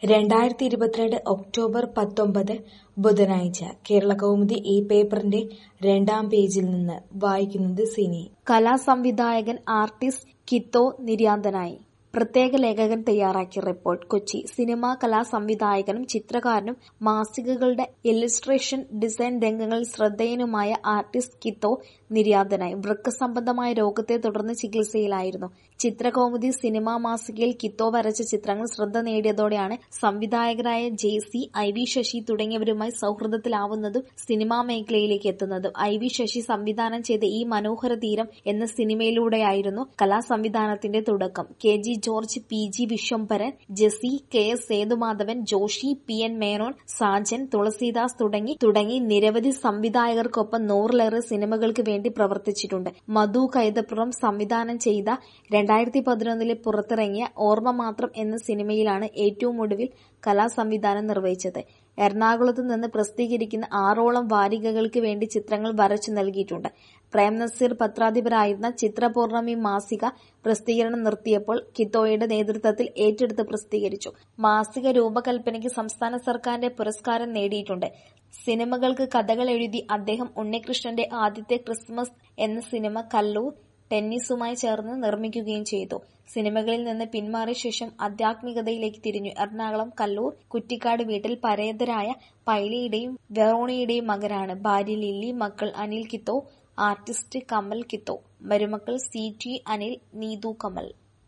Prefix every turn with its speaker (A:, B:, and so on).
A: രണ്ടായിരത്തി ഇരുപത്തിരണ്ട് ഒക്ടോബർ പത്തൊമ്പത് ബുധനാഴ്ച കേരളകൗമുദി ഈ പേപ്പറിന്റെ രണ്ടാം പേജിൽ നിന്ന് വായിക്കുന്നത് സിനി
B: കലാസംവിധായകൻ ആർട്ടിസ്റ്റ് കിത്തോ നിര്യാതനായി പ്രത്യേക ലേഖകൻ തയ്യാറാക്കിയ റിപ്പോർട്ട് കൊച്ചി സിനിമാ കലാസംവിധായകനും ചിത്രകാരനും മാസികകളുടെ ഇല്ലസ്ട്രേഷൻ ഡിസൈൻ രംഗങ്ങളിൽ ശ്രദ്ധേയനുമായ ആർട്ടിസ്റ്റ് കിത്തോ നിര്യാതനായി വൃക്ക സംബന്ധമായ രോഗത്തെ തുടർന്ന് ചികിത്സയിലായിരുന്നു ചിത്രകൗമുദി സിനിമാ മാസികയിൽ കിത്തോ വരച്ച ചിത്രങ്ങൾ ശ്രദ്ധ നേടിയതോടെയാണ് സംവിധായകരായ J C I V Sasi തുടങ്ങിയവരുമായി സൗഹൃദത്തിലാവുന്നതും സിനിമാ മേഖലയിലേക്ക് എത്തുന്നതും ഐ വി ശശി സംവിധാനം ചെയ്ത ഈ മനോഹര തീരം എന്ന സിനിമയിലൂടെയായിരുന്നു കലാസംവിധാനത്തിന്റെ തുടക്കം K G George P G Viswambharan Jesey K S Sethumadhavan Joshiy P N Menon Sajan Thulasidas തുടങ്ങി തുടങ്ങി നിരവധി സംവിധായകർക്കൊപ്പം നൂറിലേറെ സിനിമകൾക്ക് വേണ്ടി പ്രവർത്തിച്ചിട്ടുണ്ട് മധു കൈതപ്പുറം സംവിധാനം ചെയ്ത രണ്ടായിരത്തി പതിനൊന്നിലെ പുറത്തിറങ്ങിയ ഓർമ്മ മാത്രം എന്ന സിനിമയിലാണ് ഏറ്റവും ഒടുവിൽ കലാസംവിധാനം നിർവഹിച്ചത് എറണാകുളത്ത് നിന്ന് പ്രസിദ്ധീകരിക്കുന്ന ആറോളം വാരികകൾക്ക് വേണ്ടി ചിത്രങ്ങൾ വരച്ചു നൽകിയിട്ടുണ്ട് പ്രേം നസീർ പത്രാധിപരായിരുന്ന ചിത്രപൂർണമി മാസിക പ്രസിദ്ധീകരണം നിർത്തിയപ്പോൾ കിത്തോയുടെ നേതൃത്വത്തിൽ ഏറ്റെടുത്ത് പ്രസിദ്ധീകരിച്ചു മാസിക രൂപകൽപ്പനയ്ക്ക് സംസ്ഥാന സർക്കാരിന്റെ പുരസ്കാരം നേടിയിട്ടുണ്ട് സിനിമകൾക്ക് കഥകൾ എഴുതി അദ്ദേഹം ഉണ്ണികൃഷ്ണന്റെ ആദ്യത്തെ ക്രിസ്മസ് എന്ന സിനിമ കല്ലൂർ ടെന്നീസുമായി ചേർന്ന് നിർമ്മിക്കുകയും ചെയ്തു സിനിമകളിൽ നിന്ന് പിന്മാറിയ ശേഷം ആധ്യാത്മികതയിലേക്ക് തിരിഞ്ഞു എറണാകുളം കല്ലൂർ കുറ്റിക്കാട് വീട്ടിൽ പരേതരായ പൈലിയുടെയും വെറോണയുടെയും മകനാണ് ഭാര്യ ലില്ലി മക്കൾ അനിൽ കിത്തോ ആർട്ടിസ്റ്റ് കമൽ കിത്തോ മരുമക്കൾ സി ടി അനിൽ നീതു കമൽ